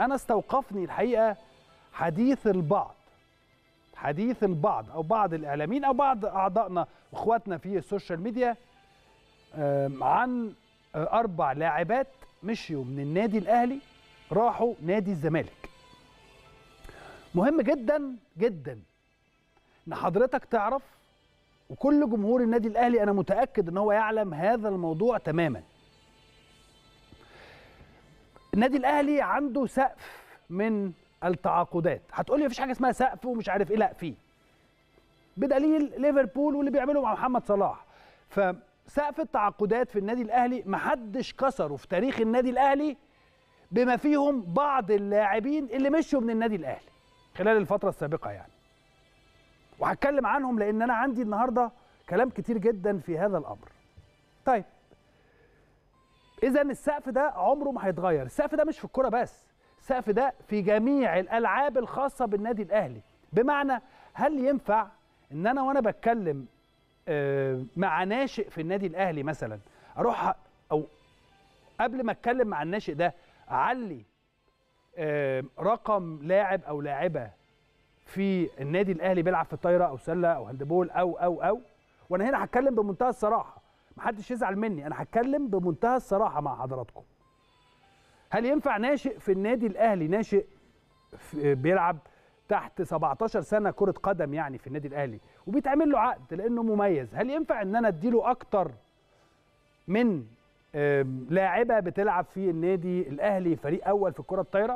انا استوقفني الحقيقه حديث البعض حديث البعض او بعض الاعلاميين او بعض اعضائنا واخواتنا في السوشيال ميديا آم، عن آه، اربع لاعبات مشيوا من النادي الاهلي راحوا نادي الزمالك مهم جدا جدا ان حضرتك تعرف وكل جمهور النادي الاهلي انا متاكد ان هو يعلم هذا الموضوع تماما النادي الاهلي عنده سقف من التعاقدات هتقولي مفيش حاجه اسمها سقف ومش عارف ايه لا في بدليل ليفربول واللي بيعمله مع محمد صلاح فسقف التعاقدات في النادي الاهلي محدش كسره في تاريخ النادي الاهلي بما فيهم بعض اللاعبين اللي مشوا من النادي الاهلي خلال الفتره السابقه يعني وهتكلم عنهم لان انا عندي النهارده كلام كتير جدا في هذا الامر طيب اذا السقف ده عمره ما هيتغير السقف ده مش في الكوره بس السقف ده في جميع الالعاب الخاصه بالنادي الاهلي بمعنى هل ينفع ان انا وانا بتكلم آه، مع ناشئ في النادي الاهلي مثلا اروح او قبل ما اتكلم مع الناشئ ده اعلي آه، رقم لاعب او لاعبه في النادي الاهلي بيلعب في الطايره او سله او هاندبول او او او وانا هنا هتكلم بمنتهى الصراحه محدش يزعل مني انا هتكلم بمنتهى الصراحه مع حضراتكم هل ينفع ناشئ في النادي الاهلي ناشئ في- بيلعب تحت 17 سنه كره قدم يعني في النادي الاهلي وبيتعمل له عقد لانه مميز هل ينفع ان انا اديله اكتر من آم، لاعبه بتلعب في النادي الاهلي فريق اول في الكره الطايره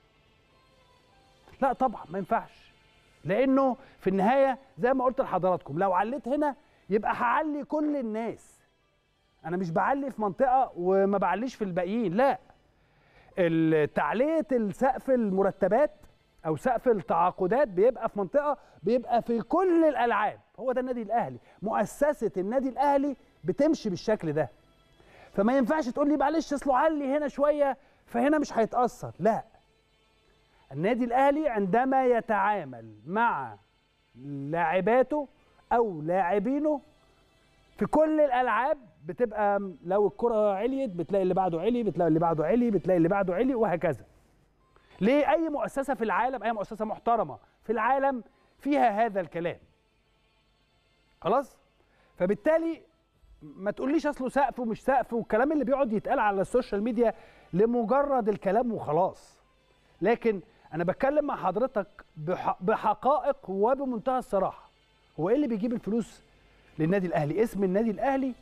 لا طبعا ما ينفعش لانه في النهايه زي ما قلت لحضراتكم لو عليت هنا يبقى هعلي كل الناس انا مش بعلي في منطقه وما بعليش في الباقيين لا تعليه السقف المرتبات او سقف التعاقدات بيبقى في منطقه بيبقى في كل الالعاب هو ده النادي الاهلي مؤسسه النادي الاهلي بتمشي بالشكل ده فما ينفعش تقول لي معلش اصله علي هنا شويه فهنا مش هيتاثر لا النادي الاهلي عندما يتعامل مع لاعباته او لاعبينه في كل الالعاب بتبقى لو الكره عليت بتلاقي اللي بعده علي بتلاقي اللي بعده علي بتلاقي اللي بعده علي وهكذا ليه اي مؤسسه في العالم اي مؤسسه محترمه في العالم فيها هذا الكلام خلاص فبالتالي ما تقوليش اصله سقف ومش سقف والكلام اللي بيقعد يتقال على السوشيال ميديا لمجرد الكلام وخلاص لكن انا بتكلم مع حضرتك بح- بحقائق وبمنتهى الصراحه هو ايه اللي بيجيب الفلوس للنادي الاهلي اسم النادي الاهلي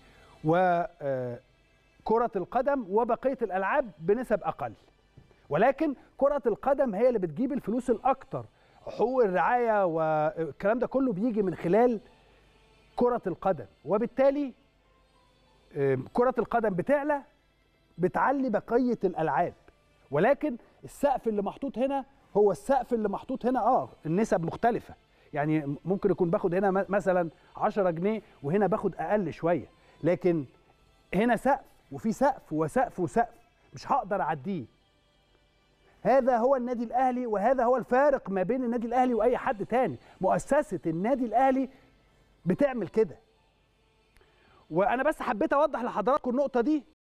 وكره القدم وبقيه الالعاب بنسب اقل ولكن كره القدم هي اللي بتجيب الفلوس الاكتر حقوق الرعايه والكلام ده كله بيجي من خلال كره القدم وبالتالي آم، كره القدم بتعلى بتعلي بقيه الالعاب ولكن السقف اللي محطوط هنا هو السقف اللي محطوط هنا اه النسب مختلفه يعني ممكن يكون باخد هنا م- مثلا 10 جنيه وهنا باخد اقل شويه لكن هنا سقف وفي سقف وسقف وسقف مش هقدر اعديه هذا هو النادي الاهلي وهذا هو الفارق ما بين النادي الاهلي واي حد تاني مؤسسه النادي الاهلي بتعمل كده وانا بس حبيت اوضح لحضراتكم النقطه دي